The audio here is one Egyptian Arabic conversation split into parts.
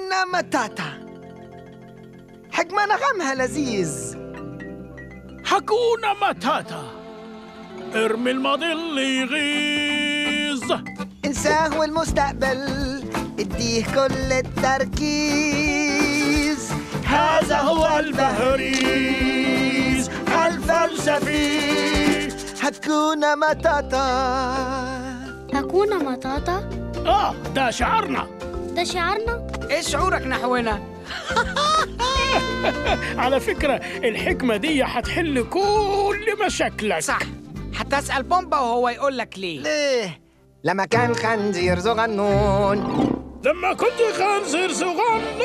هاكونا ماتاتا حجم نغمها لذيذ حكونا ماتاتا ارمي الماضي اللي يغيظ انساه والمستقبل اديه كل التركيز هذا هو البهريز الفلسفي هاكونا ماتاتا هكونا مطاطا اه ده شعارنا ده شعارنا ايه شعورك نحونا على فكرة الحكمة دي هتحل كل مشاكلك صح هتسأل بومبا وهو يقول لك ليه ليه لما كان خنزير صغنون لما كنت خنزير صغنن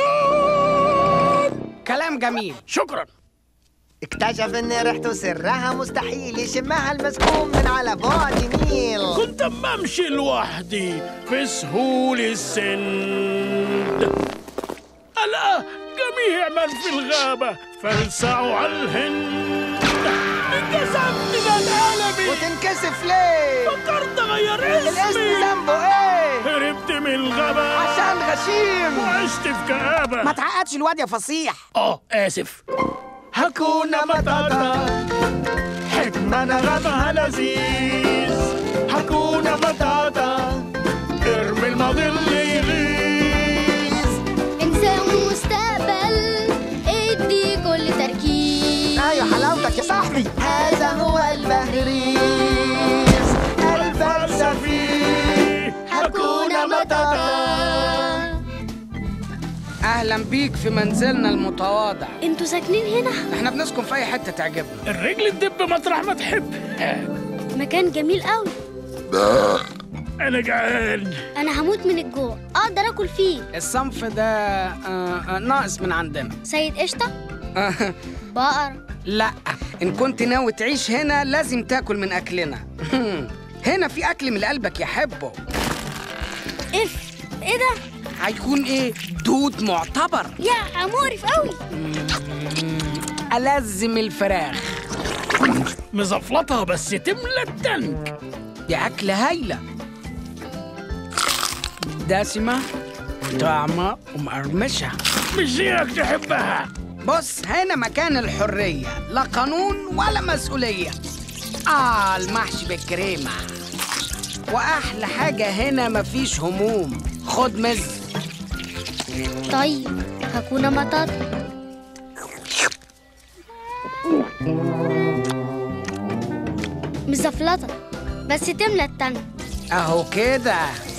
كلام جميل شكرا اكتشف ان ريحته سرها مستحيل يشمها المسكون من على بعد ميل كنت اما امشي لوحدي في سهول السند ألا جميع من في الغابة فلسعوا على الهند انكسفت من ألمي وتنكسف ليه فكرت أغير الاسم اسمي ذنبه ايه هربت من الغابة عشان غشيم وعشت في كآبة ما تعقدش الواد يا فصيح اه آسف هكونا متاتا حكمة نغمها لذيذ هكونا متاتا ارمي الماضي اللي يغيظ انسان المستقبل ادي كل تركيز ايوه حلاوتك يا صاحبي هذا هو البهريز الفلسفي هكونا مطاطا اهلا بيك في منزلنا المتواضع انتوا ساكنين هنا احنا بنسكن في اي حته تعجبنا الرجل تدب مطرح ما تحب مكان جميل قوي أنا جعان انا هموت من الجوع اقدر اكل فيه الصنف ده آه آه ناقص من عندنا سيد قشطه آه بقر لا ان كنت ناوي تعيش هنا لازم تاكل من اكلنا هنا في اكل من قلبك يحبه اف ايه ده هيكون ايه دود معتبر يا مقرف قوي ألزم الفراخ مزفلطة بس تملى التنك دي أكلة هايلة دسمة طعمة ومقرمشة مش زيك تحبها بص هنا مكان الحرية لا قانون ولا مسؤولية آه المحشي بالكريمة وأحلى حاجة هنا مفيش هموم خد مز طيب هكونا مطاطا مزفلطة بس تملى التانك أهو كده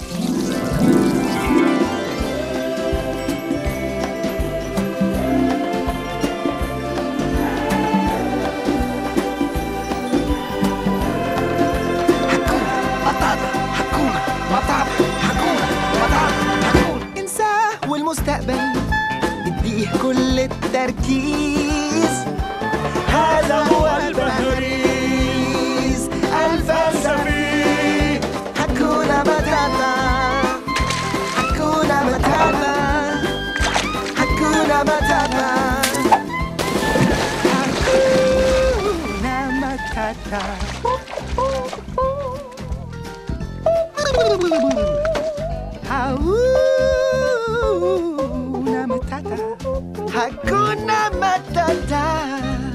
بطاطا حكومة بطاطا حكومة بطاطا حكومة انساه والمستقبل اديه كل التركيز هذا هو البهريز الفلسفي حكونا بطاطا حكونا بطاطا حكونا بطاطا حكونا بطاطا Hakuna Matata. Hakuna Matata.